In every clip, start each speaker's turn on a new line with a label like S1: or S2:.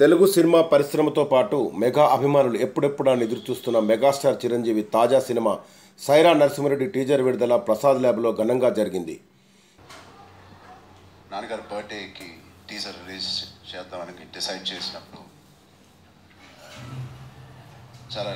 S1: Telugu cinema పరిశ్రమతో పాటు mega అభిమానులు ఎప్పుడెప్పుడా ఎదురుచూస్తున్న మెగాస్టార్ చిరంజీవి తాజా సినిమా సైరా నరసింహారెడ్డి టీజర్ విడుదల ప్రసాద్ ల్యాబ్లో ఘనంగా జరిగింది
S2: నాన్నగారి బర్త్డేకి టీజర్ రిలీజ్ చేద్దామని డిసైడ్ చేసినప్పుడు చాలా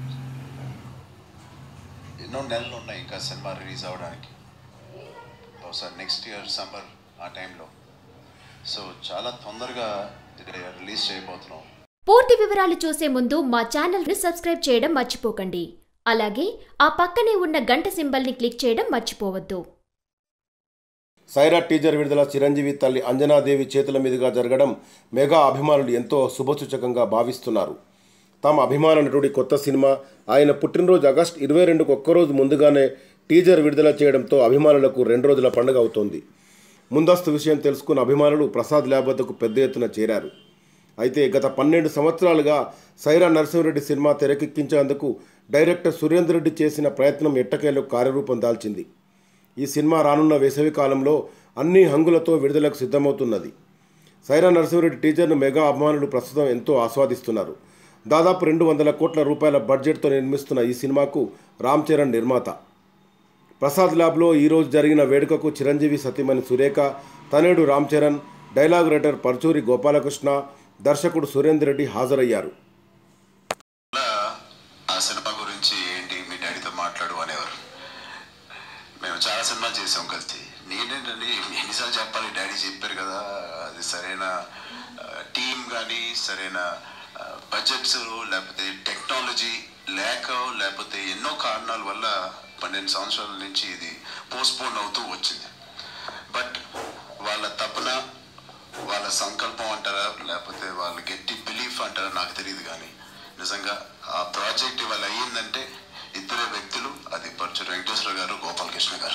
S2: ఎన్నో నెలలు ఉన్నాయి ఇంకా సినిమా రిలీజ్ అవ్వడానికి బహుశా నెక్స్ట్ ఇయర్ సమ్మర్ ఆ టైంలో సో చాలా తొందరగా ఇది రిలీజ్ చేయబోతున్నాం
S3: పూర్తి వివరాలు చూసే ముందు మా ఛానల్ని సబ్స్క్రైబ్ చేయడం మర్చిపోకండి అలాగే ఆ పక్కనే ఉన్న గంట సింబల్ని క్లిక్ చేయడం మర్చిపోవద్దు
S1: సైరా టీజర్ విడుదల చిరంజీవి తల్లి అంజనాదేవి చేతుల మీదుగా జరగడం మెగా అభిమానులు ఎంతో శుభసూచకంగా భావిస్తున్నారు తమ అభిమాన నటుడి కొత్త సినిమా ఆయన పుట్టినరోజు ఆగస్టు ఇరవై రెండుకు ఒక్కరోజు ముందుగానే టీజర్ విడుదల చేయడంతో అభిమానులకు రెండు రోజుల పండుగ అవుతోంది ముందస్తు విషయం తెలుసుకున్న అభిమానులు ప్రసాద్ ల్యాబ్ వద్దకు పెద్ద ఎత్తున చేరారు అయితే గత పన్నెండు సంవత్సరాలుగా సైరా నరసింహారెడ్డి సినిమా తెరకెక్కించేందుకు డైరెక్టర్ సురేందర్ రెడ్డి చేసిన ప్రయత్నం ఎట్టకేలకు కార్యరూపం దాల్చింది ఈ సినిమా రానున్న వేసవి కాలంలో అన్ని హంగులతో విడుదలకు సిద్ధమవుతున్నది సైరా నరసింహారెడ్డి టీజర్ను మెగా అభిమానులు ప్రస్తుతం ఎంతో ఆస్వాదిస్తున్నారు దాదాపు రెండు వందల కోట్ల రూపాయల బడ్జెట్తో నిర్మిస్తున్న ఈ సినిమాకు రామ్ చరణ్ నిర్మాత ప్రసాద్ ల్యాబ్లో ఈరోజు జరిగిన వేడుకకు చిరంజీవి సతీమణి సురేఖ తనేడు రామ్ చరణ్ డైలాగ్ రైటర్ పర్చూరి గోపాలకృష్ణ దర్శకుడు సురేందర్ రెడ్డి హాజరయ్యారు
S2: అలా ఆ సినిమా గురించి ఏంటి మీ డాడీతో మాట్లాడు అనేవారు మేము చాలా సినిమాలు చేసాం కలిసి నేనేంటండి ఎన్నిసార్లు చెప్పాలి డాడీ చెప్పారు కదా అది సరైన టీం కానీ సరైన బడ్జెట్స్ లేకపోతే టెక్నాలజీ లేక లేకపోతే ఎన్నో కారణాల వల్ల పన్నెండు సంవత్సరాల నుంచి ఇది పోస్ట్పోన్ అవుతూ వచ్చింది బట్ వాళ్ళ తపన వాళ్ళ సంకల్పం అంటారా లేకపోతే వాళ్ళ గట్టి బిలీఫ్ అంటారా నాకు తెలియదు కానీ నిజంగా ఆ ప్రాజెక్ట్ ఇవాళ అయ్యిందంటే ఇద్దరే వ్యక్తులు అది పరచు వెంకటేశ్వర గారు గోపాలకృష్ణ గారు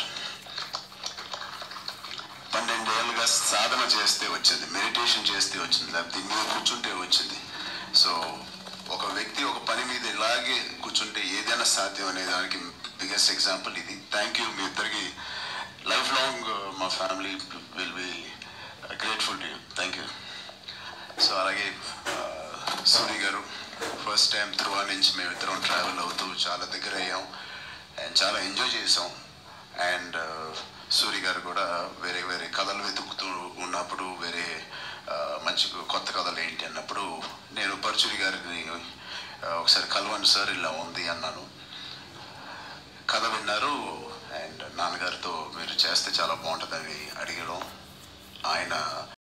S2: పన్నెండేళ్ళుగా సాధన చేస్తే వచ్చింది మెడిటేషన్ చేస్తే వచ్చింది లేకపోతే మీద కూర్చుంటే వచ్చింది సో ఒక వ్యక్తి ఒక పని మీద ఇలాగే కూర్చుంటే ఏదైనా సాధ్యం అనే దానికి బిగ్గెస్ట్ ఎగ్జాంపుల్ ఇది థ్యాంక్ యూ మీ ఇద్దరికి లైఫ్ లాంగ్ మా family will be grateful to you thank you so అలాగే ఆ, సూరి గారు ఫస్ట్ టైం త్రువా నుంచి మేమిద్దరం ట్రావెల్ అవుతూ చాలా దగ్గర అయ్యాం అండ్ చాలా ఎంజాయ్ చేసాం అండ్ సూరి గారు కూడా వేరే వేరే కథలు వెతుకుతూ ఉన్నప్పుడు వేరే ఆ, మంచి కొత్త కథలు ఏంటి అన్నప్పుడు నేను పరచురి గారిని ఆ, ఒకసారి కలవండి సార్ ఇలా ఉంది అన్నాను కథ విన్నారు అండ్ నాన్నగారితో మీరు చేస్తే చాలా బాగుంటుందని అడిగడం ఆయన